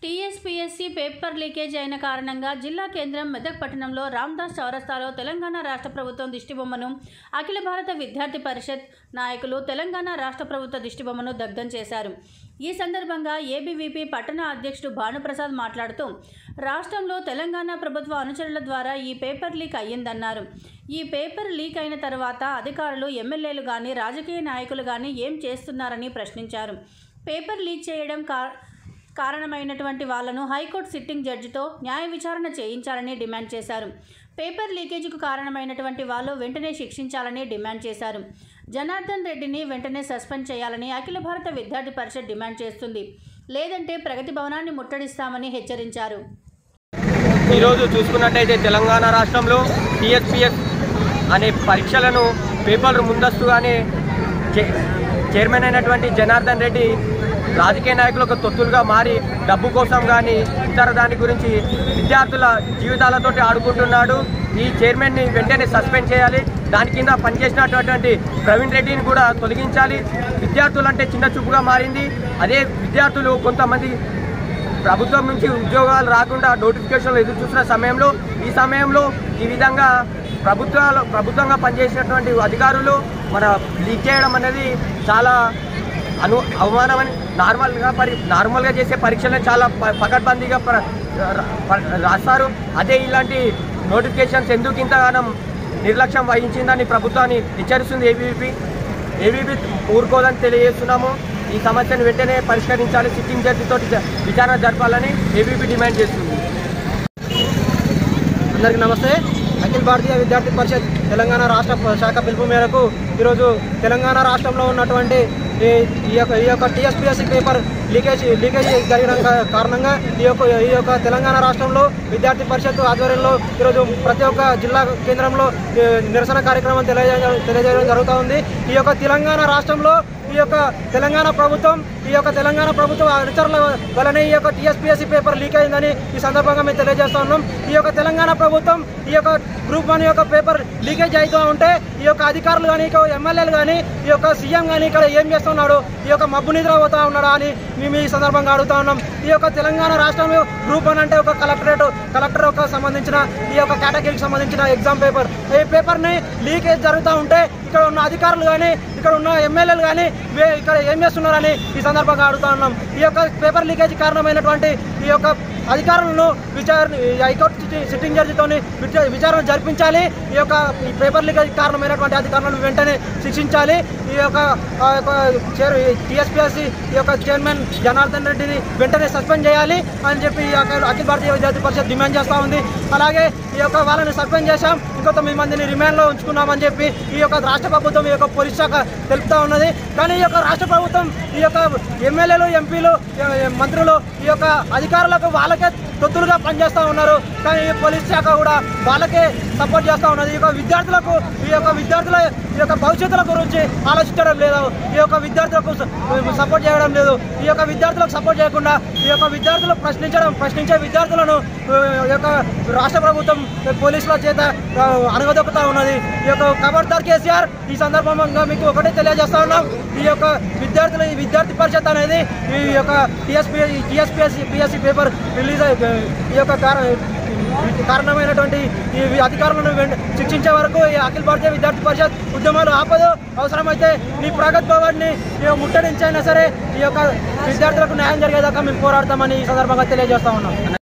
TSPSC paper leakage అయిన కారణంగా జిల్లా కేంద్రం మెదక్ పట్టణంలో రామ్దాస్ చౌరస్తాలో తెలంగాణ రాష్ట్ర ప్రభుత్వం దిష్టిబొమ్మను అఖిల భారత విద్యార్థి పరిషత్ నాయకులు తెలంగాణ రాష్ట్ర ప్రభుత్వ దిష్టిబొమ్మను దగ్ధం చేశారు ఈ సందర్భంగా ఏబీవీపీ పట్టణ అధ్యక్షుడు భానుప్రసాద్ మాట్లాడుతూ రాష్ట్రంలో తెలంగాణ ప్రభుత్వ అనుచరుల ద్వారా ఈ పేపర్ లీక్ అయ్యిందన్నారు ఈ పేపర్ లీక్ అయిన తర్వాత అధికారులు ఎమ్మెల్యేలు కానీ రాజకీయ నాయకులు కానీ ఏం చేస్తున్నారని ప్రశ్నించారు పేపర్ లీక్ చేయడం కా కారణమైనటువంటి వాళ్లను హైకోర్టు సిట్టింగ్ జడ్జితో న్యాయ విచారణ చేయించాలని డిమాండ్ చేశారు పేపర్ లీకేజీకి కారణమైనటువంటి వాళ్ళు వెంటనే శిక్షించాలని డిమాండ్ చేశారు జనార్దన్ రెడ్డిని వెంటనే సస్పెండ్ చేయాలని అఖిల భారత విద్యార్థి పరిషత్ డిమాండ్ చేస్తుంది లేదంటే ప్రగతి భవనాన్ని ముట్టడిస్తామని హెచ్చరించారు ఈరోజు చూసుకున్నట్టయితే తెలంగాణ రాష్ట్రంలో టీఎస్పిఎస్ అనే పరీక్షలను పేపర్లు ముందస్తుగానే చే- చైర్మన్ అయినటువంటి జనార్దన్ రెడ్డి రాజకీయ నాయకులకు తొత్తులుగా మారి డబ్బు కోసం కానీ ఇతర దాని గురించి విద్యార్థుల జీవితాలతోటి ఆడుకుంటున్నాడు ఈ చైర్మన్ని వెంటనే సస్పెండ్ చేయాలి దాని కింద పనిచేసినటువంటి ప్రవీణ్ రెడ్డిని కూడా తొలగించాలి విద్యార్థులు అంటే చిన్న చూపుగా మారింది అదే విద్యార్థులు కొంతమంది ప్రభుత్వం నుంచి ఉద్యోగాలు రాకుండా నోటిఫికేషన్లు ఎదురు చూసిన సమయంలో ఈ సమయంలో ఈ విధంగా ప్రభుత్వాలు ప్రభుత్వంగా పనిచేసినటువంటి అధికారులు మన లీక్ చేయడం అనేది చాలా అను అవమానమని నార్మల్గా పరి నార్మల్గా చేసే పరీక్షలను చాలా ప- పకడ్బందీగా ప్ర- ర- ప- రాస్తారు అదే ఇలాంటి నోటిఫికేషన్స్ ఎందుకు ఇంతగానం నిర్లక్ష్యం వహించిందని ప్రభుత్వాన్ని హెచ్చరిస్తుంది ఏబీవీపీ ఏబీపీ ఊరుకోదని తెలియజేస్తున్నాము ఈ సమస్యను వెంటనే పరిష్కరించాలి సిట్టింగ్ జడ్జితో విచారణ జరపాలని ఏబీపీ డిమాండ్ చేస్తుంది అందరికీ నమస్తే అఖిల భారతీయ విద్యార్థి పరిషత్ తెలంగాణ రాష్ట్ర శాఖ పిలుపు మేరకు ఈరోజు తెలంగాణ రాష్ట్రంలో ఉన్నటువంటి ఈ ఈ యొక్క ఈ యొక్క టీఎస్పీఎస్సీ పేపర్ లీకేజ్ లీకేజ్ జరిగిన కా- కారణంగా ఈ యొక్క ఈ యొక్క తెలంగాణ రాష్ట్రంలో విద్యార్థి పరిషత్ ఆధ్వర్యంలో ఈరోజు ప్రతి ఒక్క జిల్లా కేంద్రంలో ఈ నిరసన కార్యక్రమం తెలియజేయడం తెలియజేయడం జరుగుతూ ఉంది ఈ యొక్క తెలంగాణ రాష్ట్రంలో ఈ యొక్క తెలంగాణ ప్రభుత్వం ఈ యొక్క తెలంగాణ ప్రభుత్వం అనుచరుల వలనే ఈ యొక్క టీఎస్పీఎస్సీ పేపర్ లీక్ అయిందని ఈ సందర్భంగా మేము తెలియజేస్తా ఉన్నాం ఈ యొక్క తెలంగాణ ప్రభుత్వం ఈ యొక్క గ్రూప్ వన్ యొక్క పేపర్ లీకేజ్ అవుతూ ఉంటే ఈ యొక్క అధికారులు కానీ ఇక ఎమ్మెల్యేలు కానీ ఈ యొక్క సీఎం కానీ ఇక్కడ ఏం చేస్తున్నాడు ఈ యొక్క మబ్బు నిద్ర పోతా ఉన్నాడా అని మేము ఈ సందర్భంగా అడుగుతా ఉన్నాం ఈ యొక్క తెలంగాణ రాష్ట్రంలో గ్రూప్ వన్ అంటే ఒక కలెక్టరేట్ కలెక్టర్ ఒక సంబంధించిన ఈ యొక్క కేటగిరీకి సంబంధించిన ఎగ్జామ్ పేపర్ ఈ పేపర్ని లీకేజ్ జరుగుతూ ఉంటే ఇక్కడ ఉన్న అధికారులు కానీ ఇక్కడ ఉన్న ఎమ్మెల్యేలు కానీ వే- ఇక్కడ ఏం చేస్తున్నారని ఈ సందర్భంగా అడుగుతా ఉన్నాం ఈ యొక్క పేపర్ లీకేజ్ కారణమైనటువంటి ఈ యొక్క అధికారులను విచారణ ఈ హైకోర్టు సిట్టి- సిట్టింగ్ జడ్జితో విచారణ జరిపించాలి ఈ యొక్క ఈ పేపర్ లీకేజ్ కారణమైనటువంటి అధికారులను వెంటనే శిక్షించాలి ఈ యొక్క ఆ యొక్క చైర్ టీఎస్పీఎస్సీ ఈ యొక్క చైర్మన్ జనార్దన్ రెడ్డిని వెంటనే సస్పెండ్ చేయాలి అని చెప్పి ఈ యొక్క అఖిల భారతీయ విద్యార్థి పరిషత్ డిమాండ్ చేస్తూ ఉంది అలాగే ఈ యొక్క వాళ్ళని సస్పెండ్ చేశాం ఇంకో తొమ్మిది మందిని రిమాండ్లో ఉంచుకున్నామని చెప్పి ఈ యొక్క రాష్ట్ర ప్రభుత్వం ఈ యొక్క పోలీస్ శాఖ తెలుపుతా ఉన్నది కానీ ఈ యొక్క రాష్ట్ర ప్రభుత్వం ఈ యొక్క ఎమ్మెల్యేలు ఎంపీలు మంత్రులు ఈ యొక్క అధికారులకు వాళ్ళకే తొత్తులుగా పనిచేస్తూ ఉన్నారు కానీ ఈ పోలీస్ శాఖ కూడా వాళ్ళకే సపోర్ట్ చేస్తూ ఉన్నది ఈ యొక్క విద్యార్థులకు ఈ యొక్క విద్యార్థుల ఈ యొక్క భవిష్యత్తుల గురించి ఆలోచించడం లేదు ఈ యొక్క విద్యార్థులకు స- సపోర్ట్ చేయడం లేదు ఈ యొక్క విద్యార్థులకు సపోర్ట్ చేయకుండా ఈ యొక్క విద్యార్థులు ప్రశ్నించడం ప్రశ్నించే విద్యార్థులను ఆ, ఈ యొక్క రాష్ట్ర ప్రభుత్వం పోలీసుల చేత ఆ, అణగదొక్కుతా ఉన్నది ఈ యొక్క ఖబర్దార్ కేసీఆర్ ఈ సందర్భంగా మీకు ఒకటే తెలియజేస్తా ఉన్నాం ఈ యొక్క విద్యార్థుల ఈ విద్యార్థి పరిషత్ అనేది ఈ యొక్క TSP TSPSC PSC paper release అయి ఈ యొక్క కార- కారణమైనటువంటి ఈ అధికారులను వెంట- శిక్షించే వరకు ఈ అఖిల భారతీయ విద్యార్థి పరిషత్ ఉద్యమాలు ఆపదు అవసరమైతే ఈ ప్రగత్ భవన్ని ఈ ముట్టడించైనా సరే ఈ యొక్క విద్యార్థులకు న్యాయం జరిగేదాకా మేము పోరాడతామని ఈ సందర్భంగా తెలియజేస్తా ఉన్నాం